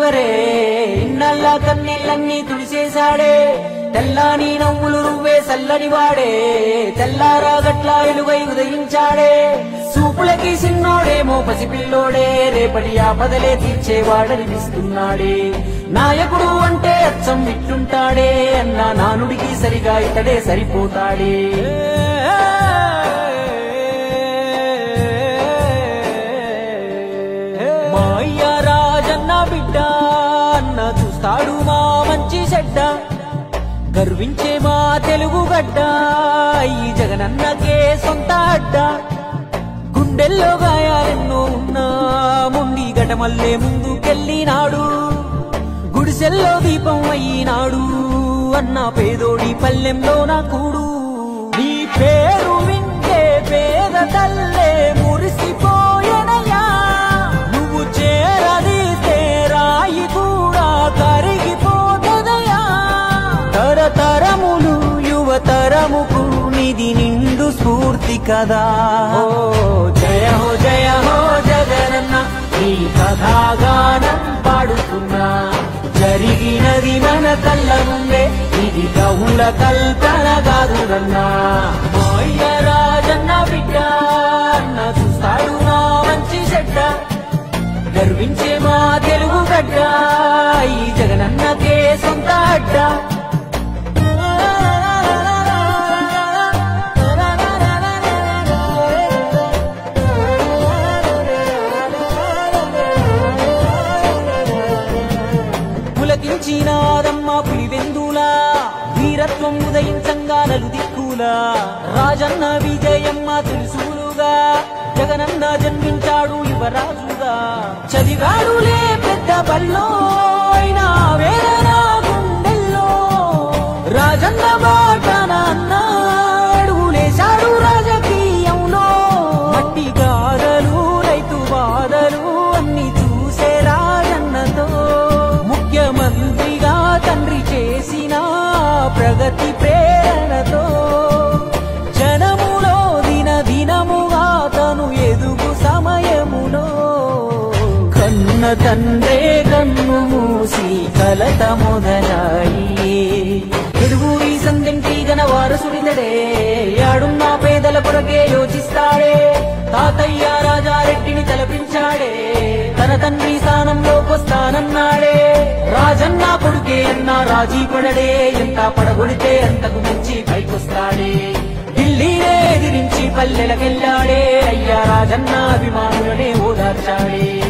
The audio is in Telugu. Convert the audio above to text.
ఎవరే ఇన్నల్ల కన్నీళ్ళన్నీ తుడిసేశాడే తెల్లాని నవ్వులు నువ్వే చల్లని వాడే తెల్లారా గట్ల ఎలుగై ఉదయించాడే సూపులకి సిన్నోడేమో పసిపిల్లోడే రేపటి ఆపదలే తీర్చేవాడనిపిస్తున్నాడే నాయకుడు అంటే అచ్చం విట్టుంటాడే అన్న నానుడికి సరిగా ఇతడే సరిపోతాడే మా అయ్య రాజన్న బిడ్డ అన్న చూస్తాడు మా మంచి చెడ్డ గర్వించే మా తెలుగు గడ్డ ఈ జగనన్నకే సొంత అడ్డ గుండెల్లో గాయాలెన్నో ఉన్నా ముండి గటమల్లే ముందుకెళ్ళినాడు గుడిసెల్లో దీపం అయినాడు అన్న పేదోడి పల్లెంలో నా కూడు నీ పేరు వింటే పేద తల్లే మురిసిపోయనయా నువ్వు చేరదీస్తే రాయి కూడా కరిగిపోతదయా తరతరములు యువతరముకు నిధి నిండు స్ఫూర్తి కదా ఓ జయ హో జయ హో జగనన్న ఈ కథాగానం పాడుతున్నా జరిగినది మన కళ్ళ ముందే ఇది కవుల కల్పన కాదురన్నా మోయ్య రాజన్న బిడ్డ అన్న చూస్తాడు మా మంచి చెడ్డ గర్వించే మా తెలుగు గడ్డ ఈ జగనన్నకే సొంత అడ్డ పులకించినాదమ్మ పులివెందులా వీరత్వం ఉదయించంగా నలు దిక్కులా రాజన్న విజయమ్మ తెలుసులుగా జగనన్న జన్మించాడు యువరాజుగా చదివాడులే పెద్ద బల్లో అయినా వేదన గుండెల్లో రాజన్న బాటన అన్నాడులేశాడు రాజకీయంలో మట్టి గాథలు రైతు బాధలు అన్ని చూసే రాజన్నతో ముఖ్యమంత్రిగా తండ్రి చేసిన ప్రగతి ప్రేరణతో జనములో దిన దినముగా తను ఎదుగు సమయములో కన్న తండ్రే కన్ను మూసి కలత మొదలాయి ఎదుగు ఈ సందెంటి గన వారసుడితడే యాడున్న పేదల కొరకే యోచిస్తాడే తాతయ్య రాజారెడ్డిని తలపించాడే తన తండ్రి స్థానంలోకొస్తానన్నాడే రాజన్న కొడుకే అన్న రాజీ పడడే ఎంత పడగొడితే అంతకు మించి పైకొస్తాడే ఢిల్లీనే ఎదిరించి పల్లెలకెళ్ళాడే అయ్యా రాజన్న అభిమానులనే ఓదార్చాడే